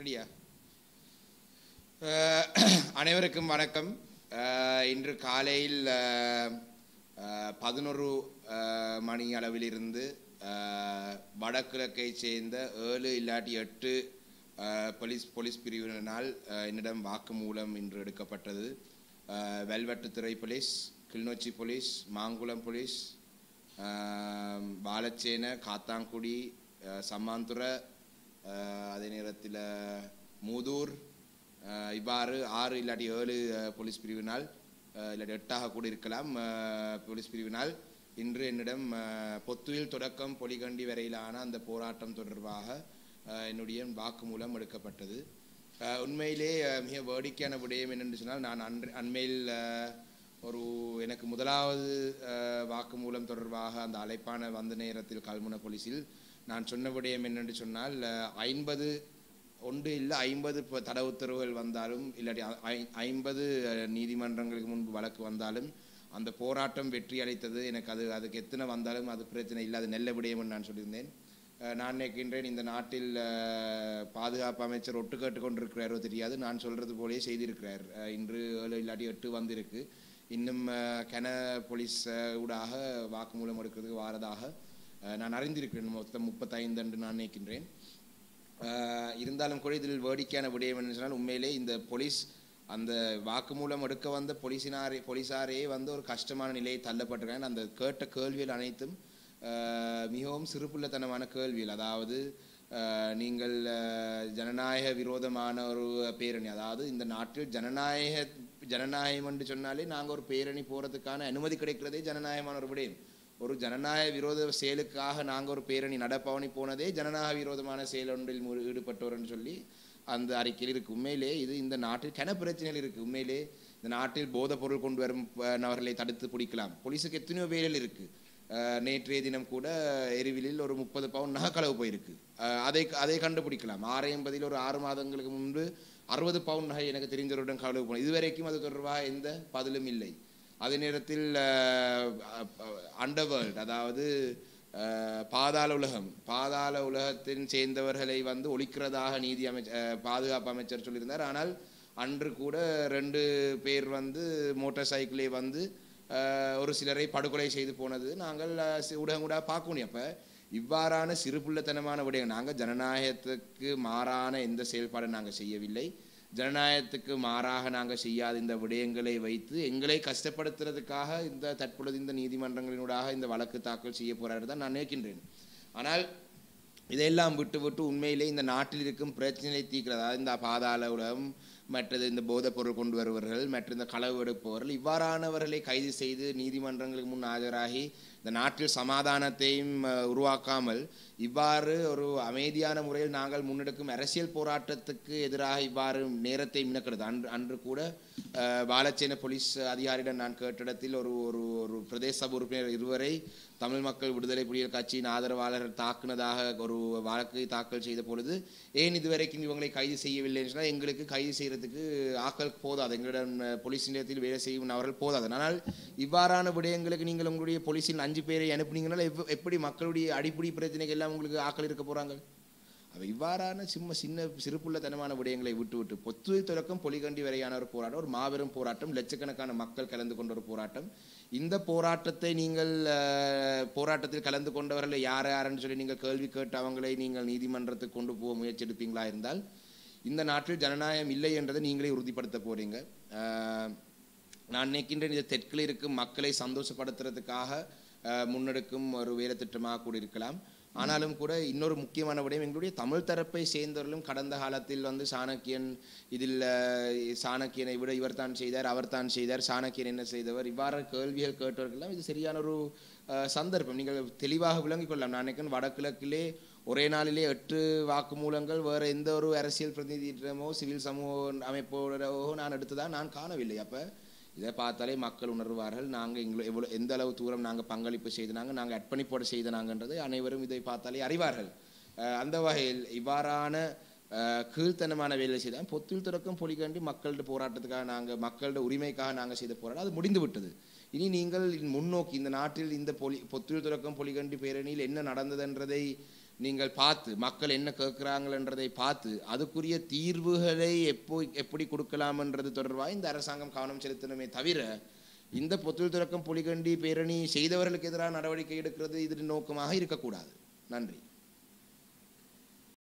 ரெடியா அஹ், அனைவருக்கும் வணக்கம் அஹ், இன்று காலையில் பதினொரு மணி அளவிலிருந்து அஹ், வடகிழக்கை சேர்ந்த ஏழு இல்லாட்டி எட்டு அஹ், போலீஸ் போலீஸ் பிரிவினரால் அஹ், என்னிடம் வாக்குமூலம் இன்று எடுக்கப்பட்டது அஹ், Velvettithurai police Kilinochchi police Mankulam police அஹ், வாழச்சேன காத்தாங்குடி அஹ், சம்மாந்துறை அஹ், அதே நேரத்தில் மூதூர் அஹ், இவ்வாறு ஆறு இல்லாட்டி ஏழு அஹ், போலீஸ் பிரிவினால் அஹ், இல்லாட்டி எட்டாக கூட இருக்கலாம் அஹ், போலீஸ் பிரிவினால் இன்று என்னிடம் அஹ், பொத்துவில் தொடக்கம் பொலிகண்டி வரையிலான அந்த போராட்டம் தொடர்பாக அஹ், என்னுடைய வாக்குமூலம் எடுக்கப்பட்டது அஹ், உண்மையிலே அஹ், மிக வேடிக்கையான விடயம் என்னென்று சொன்னால் நான் அன்று அண்மையில் அஹ், ஒரு எனக்கு முதலாவது அஹ், வாக்குமூலம் தொடர்பாக அந்த அழைப்பான வந்த நேரத்தில் கல்முனை போலீஸில் நான் சொன்ன விடயம் என்னென்று சொன்னால் ஐம்பது ஒன்று இல்லை ஐம்பது தட உத்தரவுகள் வந்தாலும் இல்லாட்டி ஐ- ஐம்பது அஹ், நீதிமன்றங்களுக்கு முன்பு வழக்கு வந்தாலும் அந்த போராட்டம் வெற்றி அளித்தது எனக்கு அது அதுக்கு எத்தனை வந்தாலும் அது பிரச்சனை இல்லை அது நல்ல விடயம்னு நான் சொல்லியிருந்தேன் அஹ், நான் நினைக்கின்றேன் இந்த நாட்டில் அஹ், பாதுகாப்பு அமைச்சர் ஒட்டு கேட்டு கொண்டிருக்கிறாரோ தெரியாது நான் சொல்றது போலே செய்திருக்கிறார் அஹ், இன்று ஏழு இல்லாட்டி எட்டு வந்திருக்கு இன்னும் அஹ், கன போலீஸ் அஹ், ஊடாக வாக்குமூலம் எடுக்கிறதுக்கு வாரதாக அஹ், நான் அறிந்திருக்கிறேன் மொத்தம் முப்பத்தைந்து என்று நான் நினைக்கின்றேன் அஹ், இருந்தாலும் கூட இதில் வேடிக்கையான விடயம் என்ன சொன்னால் உண்மையிலே இந்த போலீஸ் அந்த வாக்குமூலம் எடுக்க வந்த போலீசினாரே போலீசாரே வந்து ஒரு கஷ்டமான நிலையை தள்ளப்பட்டிருக்காங்க அந்த கேட்ட கேள்விகள் அனைத்தும் அஹ், மிகவும் சிறுபுள்ளத்தனமான கேள்விகள் அதாவது அஹ், நீங்கள் அஹ், ஜனநாயக விரோதமான ஒரு பேரணி அதாவது இந்த நாட்டில் ஜனநாயக ஜனநாயகம் என்று சொன்னாலே நாங்கள் ஒரு பேரணி போகிறதுக்கான அனுமதி கிடைக்கிறதே ஜனநாயகமான ஒரு விடயம் ஒரு ஜனநாயக விரோத செயலுக்காக நாங்கள் ஒரு பேரணி நடப்பவனி போனதே ஜனநாயக விரோதமான செயல் ஒன்றில் மு- ஈடுபட்டோர்னு சொல்லி அந்த அறிக்கையில் இருக்கு உண்மையிலே இது இந்த நாட்டில் கன பிரச்சனைகள் இருக்கு உண்மையிலே இந்த நாட்டில் போதைப் பொருள் கொண்டு வரும் அஹ், நபர்களை தடுத்து பிடிக்கலாம் போலீஸுக்கு எத்தனையோ வேலைகள் இருக்கு அஹ், நேற்றைய தினம் கூட எரிவிலில் ஒரு முப்பது பவுன் நகைக்களவு போயிருக்கு அஹ், அதை அதை கண்டுபிடிக்கலாம் ஆறு எண்பதில் ஒரு ஆறு மாதங்களுக்கு முன்பு அறுபது பவுன் நகை எனக்கு தெரிஞ்சவருடன் களவு போனது இதுவரைக்கும் அது தொடர்பாக எந்த பதிலும் இல்லை அதே நேரத்தில் அண்டர்வேர்ல்ட் அதாவது அஹ், பாதாள உலகம் பாதாள உலகத்தின் சேர்ந்தவர்களை வந்து ஒழிக்கிறதாக நீதி அமைச்சர் பாதுகாப்பு அமைச்சர் சொல்லியிருந்தார் ஆனால் அன்று கூட ரெண்டு பேர் வந்து மோட்டார் சைக்கிளே வந்து அஹ், ஒரு சிலரை படுகொலை செய்து போனது நாங்கள் அஹ், சி- ஊடகம் கூட பார்க்க முடியும் அப்போ இவ்வாறான சிறுபுள்ளத்தனமான விடயம் நாங்கள் ஜனநாயகத்துக்கு மாறான எந்த செயல்பாடும் நாங்கள் செய்யவில்லை ஜனநாயகத்துக்கு மாறாக நாங்கள் செய்யாத இந்த விடயங்களை வைத்து எங்களை கஷ்டப்படுத்துறதுக்காக இந்த தற்பொழுது இந்த நீதிமன்றங்களினூடாக இந்த வழக்கு தாக்கல் செய்ய போறாரு தான் நான் நினைக்கின்றேன் ஆனால் இதையெல்லாம் விட்டு விட்டு உண்மையிலே இந்த நாட்டில் இருக்கும் பிரச்சனையை தீர்க்கிறது அதாவது இந்த பாதாள உலகம் மற்றது இந்த போதைப் பொருள் கொண்டு வருபவர்கள் மற்ற இந்த களவு எடுப்பவர்கள் இவ்வாறானவர்களை கைது செய்து நீதிமன்றங்களுக்கு முன் ஆஜராகி இந்த நாட்டில் சமாதானத்தையும் அஹ், உருவாக்காமல் இவ்வாறு ஒரு அமைதியான முறையில் நாங்கள் முன்னெடுக்கும் அரசியல் போராட்டத்துக்கு எதிராக இவ்வாறு நேரத்தை மினக்கிறது அன்று அன்று கூட அஹ், வாழச்சேன போலீஸ் அதிகாரியிடம் நான் கேட்ட இடத்தில் ஒரு ஒரு ஒரு பிரதேச சபை உறுப்பினர் இருவரை தமிழ் மக்கள் விடுதலை புலிகள் கட்சியின் ஆதரவாளர்கள் தாக்குனதாக ஒரு வழக்கை தாக்கல் செய்த பொழுது ஏன் இதுவரைக்கும் இவங்களை கைது செய்யவில்லை சொன்னால் எங்களுக்கு கைது செய்யறதுக்கு ஆக்கள் போதாது எங்களிடம் அஹ், போலீஸ் நிலையத்தில் வேலை செய்யும் அவர்கள் போதாது ஆனால் இவ்வாறான விடயங்களுக்கு நீங்கள் உங்களுடைய போலீஸில் அஞ்சு பேரை அனுப்புனீங்கன்னா எவ்வ- எப்படி மக்களுடைய அடிப்படை பிரச்சனைகள் எல்லாம் உங்களுக்கு ஆக்கள் இருக்க போறாங்க அவ இவ்வாறான சிம்ம சின்ன சிறுபுள்ளத்தனமான விடயங்களை விட்டு விட்டு பொத்துவில் தொடக்கம் பொலிகண்டி வரையான ஒரு போராட்டம் ஒரு மாபெரும் போராட்டம் லட்சக்கணக்கான மக்கள் கலந்து கொண்ட ஒரு போராட்டம் இந்த போராட்டத்தை நீங்கள் அஹ், போராட்டத்தில் கலந்து கொண்டவர்கள் யார் யாருன்னு சொல்லி நீங்கள் கேள்வி கேட்டு அவங்களை நீங்கள் நீதிமன்றத்துக்கு கொண்டு போக முயற்சி எடுப்பீங்களா இருந்தால் இந்த நாட்டில் ஜனநாயகம் இல்லை என்றதை நீங்களே உறுதிப்படுத்த போறீங்க அஹ், நான் நினைக்கின்றேன் இது தெற்கில் இருக்கும் மக்களை சந்தோஷப்படுத்துறதுக்காக அஹ், முன்னெடுக்கும் ஒரு வேலை திட்டமாக கூட இருக்கலாம் ஆனாலும் கூட இன்னொரு முக்கியமான விடயம் எங்களுடைய தமிழ் தரப்பை சேர்ந்தவர்களும் கடந்த காலத்தில் வந்து சாணக்கியன் இதில் அஹ், சாணக்கியனை விட இவர் தான் செய்தார் அவர் தான் செய்தார் சாணக்கியன் என்ன செய்தவர் இவ்வாறு கேள்விகள் கேட்டவர்கள்லாம் இது சரியான ஒரு அஹ், சந்தர்ப்பம் நீங்கள் தெளிவாக விளங்கிக் கொள்ளலாம் நான் நினைக்கிறேன் வடகிழக்கிலே ஒரே நாளிலே எட்டு வாக்குமூலங்கள் வேற எந்த ஒரு அரசியல் பிரதிநிதியிடமோ சிவில் சமூக அமைப்போடோ நான் எடுத்ததா நான் காணவில்லை அப்ப இதை பார்த்தாலே மக்கள் உணர்வார்கள் நாங்கள் எங்களை எவ்வளோ எந்த அளவு தூரம் நாங்கள் பங்களிப்பு செய்தனாங்க நாங்கள் அர்ப்பணிப்போடு செய்தனாங்கன்றது அனைவரும் இதை பார்த்தாலே அறிவார்கள் அஹ் அந்த வகையில் இவ்வாறான அஹ், கீழ்த்தனமான வேலை செய்தால் பொத்தில் தொடக்கம் பொலிகண்டி மக்களோட போராட்டத்துக்காக நாங்கள் மக்களோட உரிமைக்காக நாங்கள் செய்த போராட்டம் அது முடிந்து விட்டது இனி நீங்கள் முன்னோக்கி இந்த நாட்டில் இந்த பொலி பொத்தில் தொடக்கம் பொலிகண்டி பேரணியில் என்ன நடந்ததுன்றதை நீங்கள் பார்த்து மக்கள் என்ன கேட்குறாங்கன்றதை பார்த்து அதுக்குரிய தீர்வுகளை எப்போ எப்படி கொடுக்கலாம்ன்றது தொடர்பாக இந்த அரசாங்கம் கவனம் செலுத்தணுமே தவிர இந்த பொத்துள் துறக்கம் புலிகண்டி பேரணி செய்தவர்களுக்கு எதிராக நடவடிக்கை எடுக்கிறது இது நோக்கமாக இருக்கக்கூடாது நன்றி